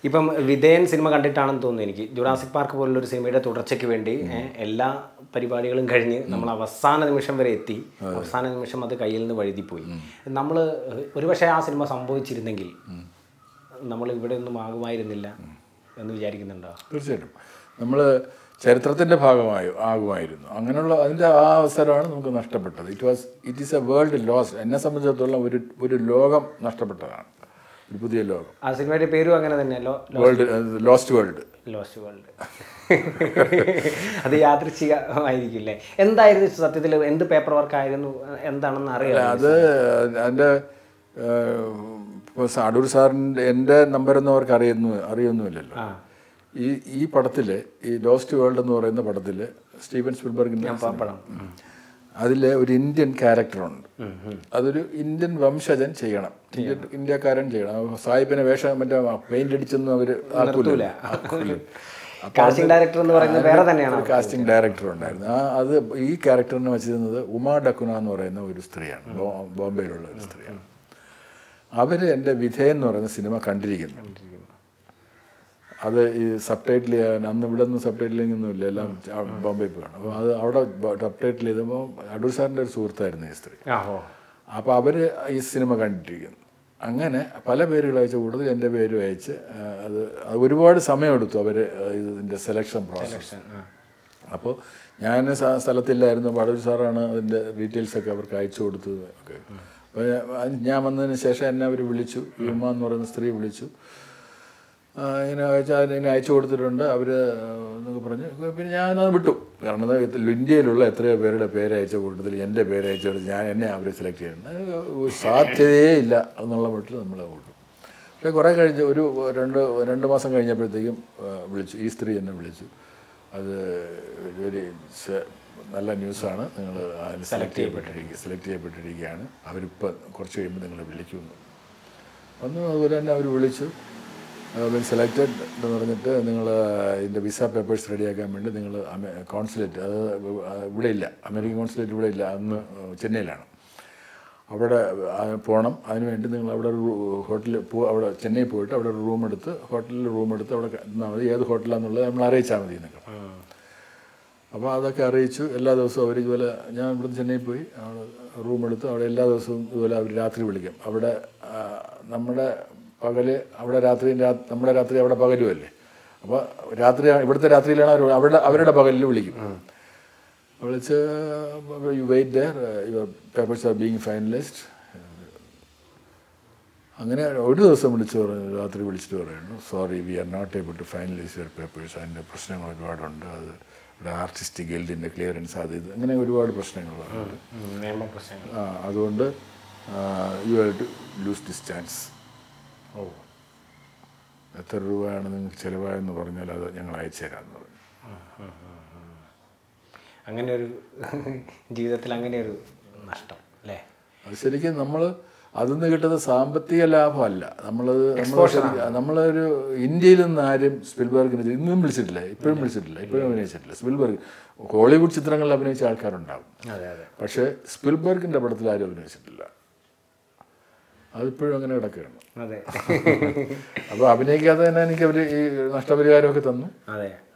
ഇപ്പം വിധേയൻ സിനിമ കണ്ടിട്ടാണെന്ന് തോന്നുന്നു എനിക്ക് ജുറാസിക് പാർക്ക് പോലുള്ള ഒരു സിനിമയുടെ തുടർച്ചയ്ക്ക് വേണ്ടി ഏ, എല്ലാ പരിപാടികളും കഴിഞ്ഞ് നമ്മൾ അവസാന നിമിഷം വരെ എത്തി അവസാന നിമിഷം അത് കയ്യിൽ നിന്ന് വഴുതിപ്പോയി നമ്മൾ ഒരുപക്ഷെ ആ സിനിമ സംഭവിച്ചിരുന്നെങ്കിൽ നമ്മൾ ഇവിടെ ഒന്നും ആകുമായിരുന്നില്ല എന്ന് വിചാരിക്കുന്നുണ്ടോ തീർച്ചയായിട്ടും നമ്മൾ ചരിത്രത്തിൻ്റെ ഭാഗമായി ആകുമായിരുന്നു അങ്ങനെയുള്ള അതിൻ്റെ ആ അവസരമാണ് നമുക്ക് നഷ്ടപ്പെട്ടത് it was it is a world loss എന്നെ സംബന്ധിച്ചിടത്തോളം ഒരു ഒരു ലോകം നഷ്ടപ്പെട്ടതാണ് ഒരു പുതിയ ലോകം ആ സിനിമയുടെ പേരും അങ്ങനെ തന്നെ ലോ world lost world lost world അത് യാദൃച്ഛികമായിരിക്കില്ലേ എന്തായിരുന്നു സത്യത്തിൽ എന്ത് പേപ്പർ വർക്ക് ആയിരുന്നു എന്താണെന്ന് അറിയാം അത് അതിൻ്റെ ഇപ്പോൾ അടൂർ സാറിൻ്റെ എൻ്റെ നമ്പരൊന്നും അവർക്ക് അറിയുന്നു അറിയൊന്നുമില്ലല്ലോ ഈ ഈ പടത്തിൽ ഈ ലോസ്റ്റ് വേൾഡ് എന്ന് പറയുന്ന പടത്തിൽ സ്റ്റീവൻ സ്പിൽബർഗിൻ്റെ പടം അതിൽ ഒരു ഇന്ത്യൻ ക്യാരക്ടറുണ്ട് അതൊരു ഇന്ത്യൻ വംശജൻ ചെയ്യണം ഇന്ത്യൻ ഇന്ത്യക്കാരൻ ചെയ്യണം അപ്പൊ സാഹിബിനെ വേഷം മറ്റേ പെയിന്റ് അടിച്ചൊന്നും അവർ ആക്കൂല കാസ്റ്റിംഗ് ഡയറക്ടർ എന്ന് പറയുന്നത് വേറെ തന്നെയാണ് ഒരു കാസ്റ്റിംഗ് ഡയറക്ടർ ഉണ്ടായിരുന്നു ആ അത് ഈ ക്യാരക്ടറിനെ വെച്ചിരുന്നത് ഉമാ ഡക്കുന എന്ന് പറയുന്ന ഒരു സ്ത്രീയാണ് ബോ- ബോംബെയിലുള്ള ഒരു സ്ത്രീയാണ് അവർ എൻ്റെ വിധേയൻ എന്ന് പറയുന്ന സിനിമ കണ്ടിരിക്കുന്നു അത് ഈ സബ് ടൈറ്റിൽ ചെയ്യാൻ അന്ന് ഇവിടെ ഒന്നും സബ് ടൈറ്റിലിംഗ് ഒന്നും ഇല്ല എല്ലാം ച- ബോംബെ പോവാണ് അപ്പോൾ അത് അവിടെ സബ് ടൈറ്റിൽ ചെയ്തപ്പോൾ അടൂർ സാറിൻ്റെ ഒരു സുഹൃത്തായിരുന്നു ഈ സ്ത്രീ ആ ഓ അപ്പോൾ അവർ ഈ സിനിമ കണ്ടിരിക്കുന്നു അങ്ങനെ പല പേരുകൾ അയച്ച കൂടുതൽ എൻ്റെ പേരും അയച്ച് ആ, അത് അത് ഒരുപാട് സമയമെടുത്തു അവർ ഇതിൻ്റെ സെലക്ഷൻ പ്രോസസ്സ് അപ്പോൾ ഞാൻ സ- സ്ഥലത്തില്ലായിരുന്നു വടൂർ സാറാണ് അതിൻ്റെ ഡീറ്റെയിൽസൊക്കെ അവർക്ക് അയച്ചു കൊടുത്തത് ഒക്കെ അപ്പോൾ ഞാൻ- ഞാൻ വന്നതിന് ശേഷം എന്നെ അവർ വിളിച്ചു യുമ എന്ന് പറയുന്ന സ്ത്രീ വിളിച്ചു ആ, ഇങ്ങനെ അയച്ച ഇങ്ങനെ അയച്ചു കൊടുത്തിട്ടുണ്ട് അവർ എന്നൊക്കെ പറഞ്ഞ് പിന്നെ ഞാനത് വിട്ടു കാരണം അത് ഇന്ത്യയിലുള്ള എത്രയോ പേരുടെ പേര് അയച്ച കൂട്ടത്തിൽ എൻ്റെ പേര് അയച്ചു കൊടുത്ത് ഞാൻ എന്നെ അവർ സെലക്ട് ചെയ്യുന്നത് ഒരു സാധ്യതയേ ഇല്ല എന്നുള്ള മട്ടിൽ നമ്മൾ വിട്ടു പക്ഷേ കുറേ കഴിഞ്ഞ് ഒരു രണ്ട് രണ്ട് മാസം കഴിഞ്ഞപ്പോഴത്തേക്കും ആ, വിളിച്ചു ഈ സ്ത്രീ എന്നെ വിളിച്ചു അത് ഒരു സ- നല്ല ന്യൂസാണ് നിങ്ങൾ അതിൽ സെലക്ട് ചെയ്യപ്പെട്ടിരിക്കുക സെലക്ട് ചെയ്യപ്പെട്ടിരിക്കുകയാണ് അവരിപ്പോൾ കുറച്ച് കഴിയുമ്പോൾ നിങ്ങളെ വിളിക്കുമെന്ന് വന്നു അതുപോലെ തന്നെ അവർ വിളിച്ചു വെൽ സെലക്റ്റഡ് എന്ന് പറഞ്ഞിട്ട് നിങ്ങൾ ഇതിൻ്റെ വിസ പേപ്പേഴ്സ് റെഡിയാക്കാൻ വേണ്ടി നിങ്ങൾ കോൺസുലേറ്റ് അത് ഇവിടെ ഇല്ല അമേരിക്കൻ കോൺസുലേറ്റ് ഇവിടെ ഇല്ല അന്ന് ചെന്നൈയിലാണ് അവിടെ ആ, പോകണം അതിനുവേണ്ടി നിങ്ങൾ അവിടെ ഒരു ഹോട്ടലിൽ പോ അവിടെ ചെന്നൈ പോയിട്ട് അവിടെ ഒരു റൂം എടുത്ത് ഹോട്ടലിൽ റൂം എടുത്ത് അവിടെ നിന്നാൽ മതി ഏത് ഹോട്ടലാണെന്നുള്ളത് നമ്മൾ അറിയിച്ചാൽ മതി എന്നൊക്കെ അപ്പോൾ അതൊക്കെ അറിയിച്ചു എല്ലാ ദിവസവും അവർ ഇതുപോലെ ഞാൻ ഇവിടുന്ന് ചെന്നൈ പോയി അവിടെ റൂം എടുത്ത് അവിടെ എല്ലാ ദിവസവും ഇതുപോലെ അവർ രാത്രി വിളിക്കും അവിടെ ആ, നമ്മുടെ പകല് അവിടെ രാത്രി രാ- നമ്മുടെ രാത്രി അവിടെ പകലുമല്ലേ അപ്പോൾ രാത്രി ഇവിടുത്തെ രാത്രിയിലാണ് അവർ അവരുടെ അവരുടെ പകലിൽ വിളിക്കും വിളിച്ച് you wait there your papers are being finalised അങ്ങനെ ഒരു ദിവസം വിളിച്ച് പറഞ്ഞു രാത്രി വിളിച്ചിട്ട് പറയുന്നു sorry we are not able to finalise your papers അതിൻ്റെ പ്രശ്നങ്ങൾ ഒരുപാടുണ്ട് അത് ഇവിടെ ആർട്ടിസ്റ്റ് ഗിൽഡിൻ്റെ ക്ലിയറൻസ് അത് ഇത് അങ്ങനെ ഒരുപാട് പ്രശ്നങ്ങളുണ്ട് നിയമപ്രശ്നങ്ങൾ ആ, അതുകൊണ്ട് you have to lose this chance ഓ എത്ര രൂപയാണ് നിങ്ങൾക്ക് ചിലവായെന്ന് പറഞ്ഞാൽ അത് ഞങ്ങൾ അയച്ചു തരാമെന്ന് പറഞ്ഞു അങ്ങനെ ഒരു ജീവിതത്തിൽ അങ്ങനെ ഒരു നഷ്ടം അല്ലേ അത് ശരിക്കും നമ്മൾ അതിൽ നിന്ന് കിട്ടുന്ന സാമ്പത്തിക ലാഭമല്ല നമ്മളത് നമ്മൾ നമ്മളൊരു ഇന്ത്യയിൽ നിന്ന് ആരും സ്പിൽബർഗിന് ഇന്നും വിളിച്ചിട്ടില്ല ഇപ്പോഴും വിളിച്ചിട്ടില്ല ഇപ്പോഴും അഭിനയിച്ചിട്ടില്ല സ്പിൽബർഗ് ഹോളിവുഡ് ചിത്രങ്ങളിൽ അഭിനയിച്ച ആൾക്കാരുണ്ടാവും അതെ അതെ പക്ഷേ സ്പിൽബർഗിൻ്റെ പടത്തിൽ ആരും അഭിനയിച്ചിട്ടില്ല അതിപ്പോഴും അങ്ങനെ കിടക്കുകയാണ് അതെ അപ്പോൾ അഭിനയിക്കാതെ തന്നെ എനിക്ക് അവർ ഈ നഷ്ടപരിഹാരമൊക്കെ തന്നു അതെ